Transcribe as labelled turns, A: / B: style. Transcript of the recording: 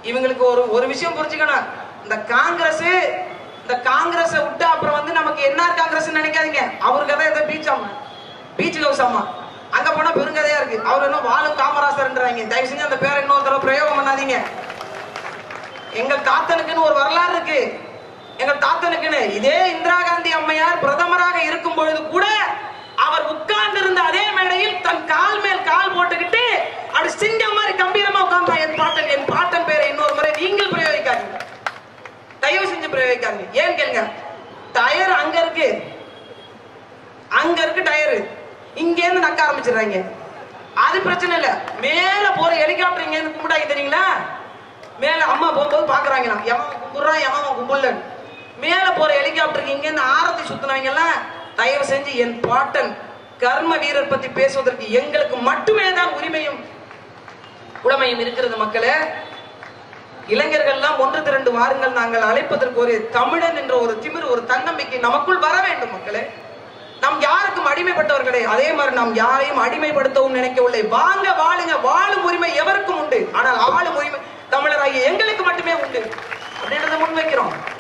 A: இவங்களுக்கு ஒரு ஒரு விஷயம் புரிஞ்சுக்கணும் இந்த காங்கிரஸ் இந்த காங்கிரஸை விட்டு அப்புறம் வந்து நமக்கு என்ஆர் காங்கிரஸ் நினைக்காதீங்க அவர் கதை ஏதோ பீச் அம்மா பீச் ஹவுஸ் அம்மா அங்க போனா பெருங்கதையா இருக்கு அவர் என்ன வாழும் காமராசர்ன்றாங்க தயவு செஞ்சு அந்த பேரை இன்னொரு தடவை பிரயோகம் பண்ணாதீங்க எங்கள் தாத்தனுக்குன்னு ஒரு வரலாறு இருக்கு எங்கள் தாத்தனுக்குன்னு இதே இந்திரா காந்தி அம்மையார் பிரதமராக இருக்கும் பொழுது கூட அவர் உட்கார்ந்து இருந்த அதே மேடையில் தன் கால் மேல் கால் போட்டுக்கிட்டு அப்படி சிங்கம் மாதிரி கம்பீரமா உட்கார்ந்தா என் பாட்டன் என் பாட்டன் பேரை இன்னொரு முறை நீங்கள் பிரயோகிக்காதீங்க தயவு செஞ்சு பிரயோகிக்காதீங்க ஏன் கேளுங்க டயர் அங்க இருக்கு அங்க இருக்கு டயரு இங்க இருந்து நக்க ஆரம்பிச்சிடுறாங்க அது பிரச்சனை இல்ல மேல போற ஹெலிகாப்டர் இங்க இருந்து கும்பிட்டாங்க தெரியுங்களா மேல அம்மா போகும்போது பாக்குறாங்க எவன் கும்பிடுறான் எவன் கும்பிடல மேல போற ஹெலிகாப்டருக்கு இங்க இருந்து ஆரத்தி சுத்தினவங்க எல்லாம் தயவு செஞ்சு என் பாட்டன் கர்ம வீரர் பத்தி பேசுவதற்கு எங்களுக்கு மட்டுமே தான் உரிமையும் உடமையும் இருக்கிறது மக்களே இளைஞர்கள்லாம் ஒன்று திரண்டு வாருங்கள் நாங்கள் அழைப்பதற்கு ஒரு தமிழன் என்ற ஒரு திமிர் ஒரு தன்னம்பிக்கை நமக்குள் வர வேண்டும் மக்களே நாம் யாருக்கும் அடிமைப்பட்டவர்களே அதே மாதிரி நாம் யாரையும் அடிமைப்படுத்தவும் நினைக்கவில்லை வாங்க வாழுங்க வாழும் உரிமை எவருக்கும் உண்டு ஆனால் ஆளும் உரிமை தமிழராகிய எங்களுக்கு மட்டுமே உண்டு அப்படின்றத முன்வைக்கிறோம்